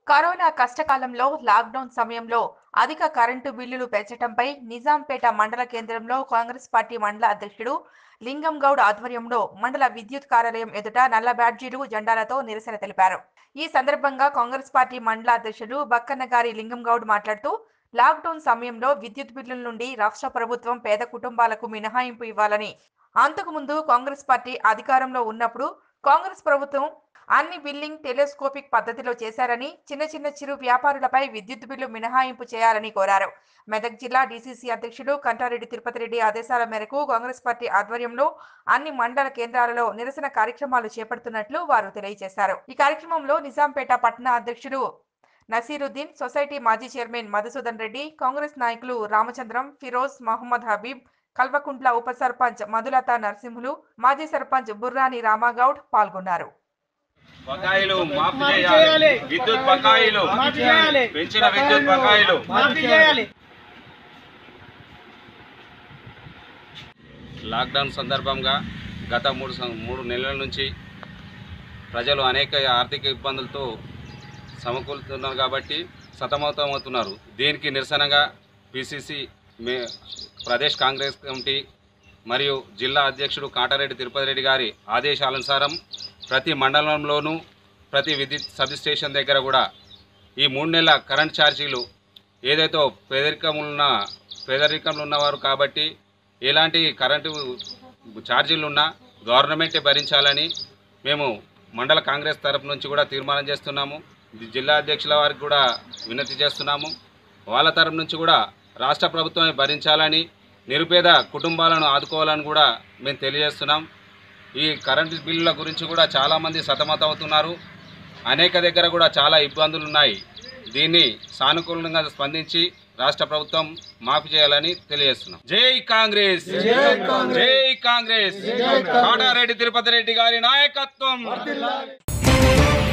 Corona కష్టకాలంలో lockdown సమయంలో అధిక కరెంటు బిల్లులు పెంచడంపై నిజాంపేట మండల కేంద్రంలో కాంగ్రెస్ పార్టీ మండల అధ్యక్షుడు లింగం గౌడ్ ఆధ్వర్యంలో మండల విద్యుత్ కార్యాలయం ఎదుట నల్ల బ్యాడ్జీలు జెండాలతో నిరసన తెలిపారు ఈ సందర్భంగా కాంగ్రెస్ పార్టీ మండల అధ్యక్షుడు బక్కన్న గారి లింగం గౌడ్ మాట్లాడుతూ లాక్డౌన్ సమయంలో విద్యుత్ బిల్లుల నుండి రాష్ట్ర ప్రభుత్వం పేద కుటుంబాలకు మినహాయింపు ఇవ్వాలని అంతకుముందు కాంగ్రెస్ పార్టీ అధికారంలో ఉన్నప్పుడు కాంగ్రెస్ ప్రభుత్వం అన్ని బిల్లింగ్ టెలిస్కోపిక్ పద్ధతిలో చేశారని చిన్న చిన్న చిరు వ్యాపారులపై విద్యుత్ బిల్లు మినహాయింపు చేయాలని కోరారు మెదక్ జిల్లా డీసీసీ అధ్యక్షుడు కంటారెడ్డి తిరుపతి రెడ్డి ఆదేశాల మేరకు కాంగ్రెస్ పార్టీ ఆధ్వర్యంలో అన్ని మండల కేంద్రాలలో నిరసన కార్యక్రమాలు చేపడుతున్నట్లు వారు తెలియజేశారు ఈ కార్యక్రమంలో నిజాంపేట పట్టణ అధ్యక్షుడు నసీరుద్దీన్ సొసైటీ మాజీ చైర్మన్ మధుసూదన్ రెడ్డి కాంగ్రెస్ నాయకులు రామచంద్రం ఫిరోజ్ మహమ్మద్ హబీబ్ కల్వకుంట్ల ఉప సర్పంచ్ మధులత నరసింహులు మాజీ సర్పంచ్ బుర్రాని రామాగౌడ్ పాల్గొన్నారు బకాయిలు మాఫీ చేయాలి విద్యుత్ బకాయిలు మాఫీ చేయాలి. పెంచిన విద్యుత్ బకాయిలు మాఫీ చేయాలి లాక్డౌన్ సందర్భంగా గత మూడు సం- మూడు నెలల నుంచి ప్రజలు అనేక ఆర్థిక ఇబ్బందులతో సమకూరుతున్నారు కాబట్టి సతమతమవుతున్నారు దీనికి నిరసనగా పిసిసి మే ప్రదేశ్ కాంగ్రెస్ కమిటీ మరియు జిల్లా అధ్యక్షుడు కాటారెడ్డి తిరుపతి రెడ్డి గారి ఆదేశానుసారం ప్రతి మండలంలోనూ ప్రతి విద్యుత్ సబ్ స్టేషన్ దగ్గర కూడా ఈ మూడు నెలల కరెంట్ ఛార్జీలు ఏదైతే పేదరికములున్న పేదరికంలో ఉన్నవారు కాబట్టి ఎలాంటి కరెంటు ఛార్జీలు ఉన్నా గవర్నమెంటే భరించాలని మేము మండల కాంగ్రెస్ తరపు నుంచి కూడా తీర్మానం చేస్తున్నాము ఇది జిల్లా అధ్యక్షుల వారికి కూడా వినతి చేస్తున్నాము వాళ్ళ తరపు నుంచి కూడా రాష్ట్ర ప్రభుత్వమే భరించాలని నిరుపేద కుటుంబాలను ఆదుకోవాలని కూడా మేము తెలియజేస్తున్నాం ఈ కరెంటు బిల్లుల గురించి కూడా చాలామంది సతమతమవుతున్నారు అనేక దగ్గర కూడా చాలా ఇబ్బందులు ఉన్నాయి దీన్ని సానుకూలంగా స్పందించి రాష్ట్ర ప్రభుత్వం మాఫీ చేయాలని తెలియజేస్తున్నాం జై కాంగ్రెస్ జై కాంగ్రెస్ కాటారెడ్డి తిరుపతి రెడ్డి గారి నాయకత్వం